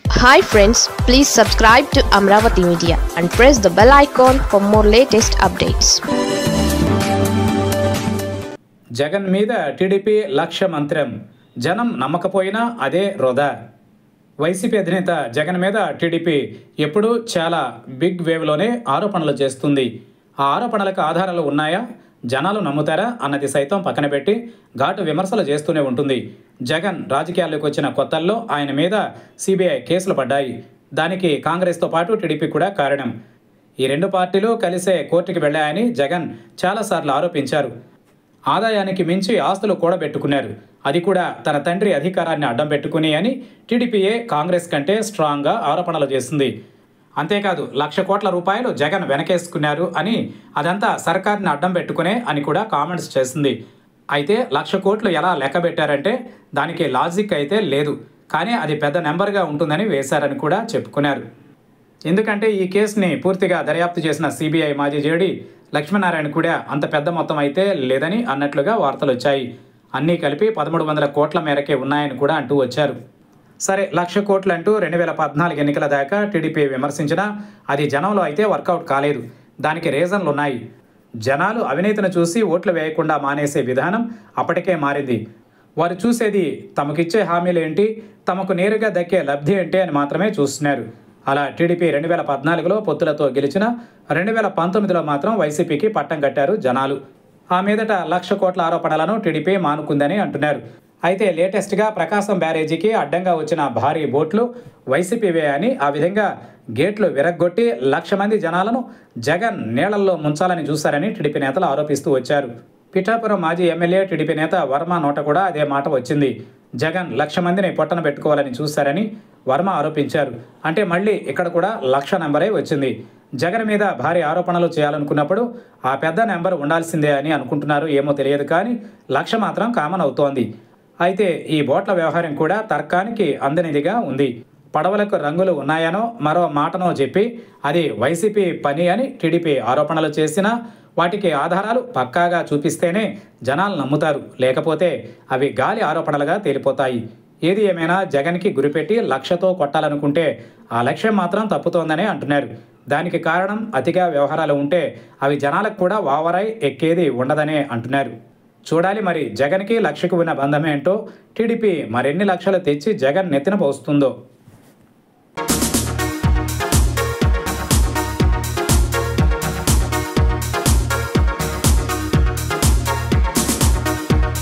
hi friends please subscribe to Amaravati media and press the bell icon for more latest updates Jagan మీద TDP లక్ష్య మంత్రం జనం నమ్మకపోయినా అదే వృధా వైసీపీ అధినేత జగన్ మీద టీడీపీ ఎప్పుడూ చాలా బిగ్ వేవ్లోనే ఆరోపణలు చేస్తుంది ఆ ఆరోపణలకు ఆధారాలు ఉన్నాయా జనాలు నమ్ముతారా అన్నది సైతం పక్కన పెట్టి ఘాటు విమర్శలు చేస్తూనే ఉంటుంది జగన్ రాజకీయాల్లోకి వచ్చిన కొత్తల్లో ఆయన మీద సిబిఐ కేసులు పడ్డాయి దానికి కాంగ్రెస్తో పాటు టీడీపీ కూడా కారణం ఈ రెండు పార్టీలు కలిసే కోర్టుకి వెళ్ళాయని జగన్ చాలాసార్లు ఆరోపించారు ఆదాయానికి మించి ఆస్తులు కూడబెట్టుకున్నారు అది కూడా తన తండ్రి అధికారాన్ని అడ్డం పెట్టుకుని అని టీడీపీఏ కాంగ్రెస్ కంటే స్ట్రాంగ్గా ఆరోపణలు చేసింది అంతేకాదు లక్ష కోట్ల రూపాయలు జగన్ వెనకేసుకున్నారు అని అదంతా సర్కార్ని అడ్డం పెట్టుకునే అని కూడా కామెంట్స్ చేసింది అయితే లక్ష కోట్లు ఎలా లెక్క పెట్టారంటే దానికి లాజిక్ అయితే లేదు కానీ అది పెద్ద నెంబర్గా ఉంటుందని వేశారని కూడా చెప్పుకున్నారు ఎందుకంటే ఈ కేసుని పూర్తిగా దర్యాప్తు చేసిన సిబిఐ మాజీ జేడి లక్ష్మీనారాయణ కూడా అంత పెద్ద మొత్తం అయితే లేదని అన్నట్లుగా వార్తలు వచ్చాయి అన్నీ కలిపి పదమూడు వందల కోట్ల మేరకే ఉన్నాయని కూడా అంటూ వచ్చారు సరే లక్ష కోట్లు అంటూ రెండు వేల పద్నాలుగు ఎన్నికల దాకా టీడీపీ విమర్శించినా అది జనంలో అయితే వర్కౌట్ కాలేదు దానికి రీజన్లు ఉన్నాయి జనాలు అవినీతిని చూసి ఓట్లు వేయకుండా మానేసే విధానం అప్పటికే మారింది వారు చూసేది తమకిచ్చే హామీలు ఏంటి తమకు నేరుగా దక్కే లబ్ధి ఏంటి అని మాత్రమే చూస్తున్నారు అలా టీడీపీ రెండు వేల పద్నాలుగులో పొత్తులతో గెలిచిన రెండు వేల పంతొమ్మిదిలో మాత్రం వైసీపీకి పట్టం కట్టారు జనాలు ఆ మీదట లక్ష కోట్ల ఆరోపణలను టీడీపీ మానుకుందని అంటున్నారు అయితే లేటెస్ట్గా ప్రకాశం బ్యారేజీకి అడ్డంగా వచ్చిన భారీ బోట్లు వైసీపీవే అని ఆ విధంగా గేట్లు విరగ్గొట్టి లక్ష మంది జనాలను జగన్ నీళ్లలో ముంచాలని చూశారని టీడీపీ నేతలు ఆరోపిస్తూ వచ్చారు పిఠాపురం మాజీ ఎమ్మెల్యే టీడీపీ నేత వర్మ నోట కూడా అదే మాట వచ్చింది జగన్ లక్ష మందిని పొట్టన పెట్టుకోవాలని చూశారని వర్మ ఆరోపించారు అంటే మళ్ళీ ఇక్కడ కూడా లక్ష నెంబరే వచ్చింది జగన్ మీద భారీ ఆరోపణలు చేయాలనుకున్నప్పుడు ఆ పెద్ద నెంబర్ ఉండాల్సిందే అని అనుకుంటున్నారు ఏమో తెలియదు కానీ లక్ష మాత్రం కామన్ అవుతోంది అయితే ఈ బోట్ల వ్యవహారం కూడా తర్కానికి అందనిదిగా ఉంది పడవలకు రంగులు ఉన్నాయనో మరో మాటనో చెప్పి అది వైసీపీ పని అని టీడీపీ ఆరోపణలు చేసినా వాటికి ఆధారాలు పక్కాగా చూపిస్తేనే జనాలు నమ్ముతారు లేకపోతే అవి గాలి ఆరోపణలుగా తేలిపోతాయి ఏది ఏమైనా జగన్కి గురిపెట్టి లక్ష్యతో కొట్టాలనుకుంటే ఆ లక్ష్యం మాత్రం తప్పుతోందనే అంటున్నారు దానికి కారణం అతిగా వ్యవహారాలు ఉంటే అవి జనాలకు కూడా వావరై ఎక్కేది ఉండదనే అంటున్నారు చూడాలి మరి జగన్కి లక్షకు ఉన్న బంధమేంటో టీడీపీ మరెన్ని లక్షలు తెచ్చి జగన్ నెత్తిన పోస్తుందో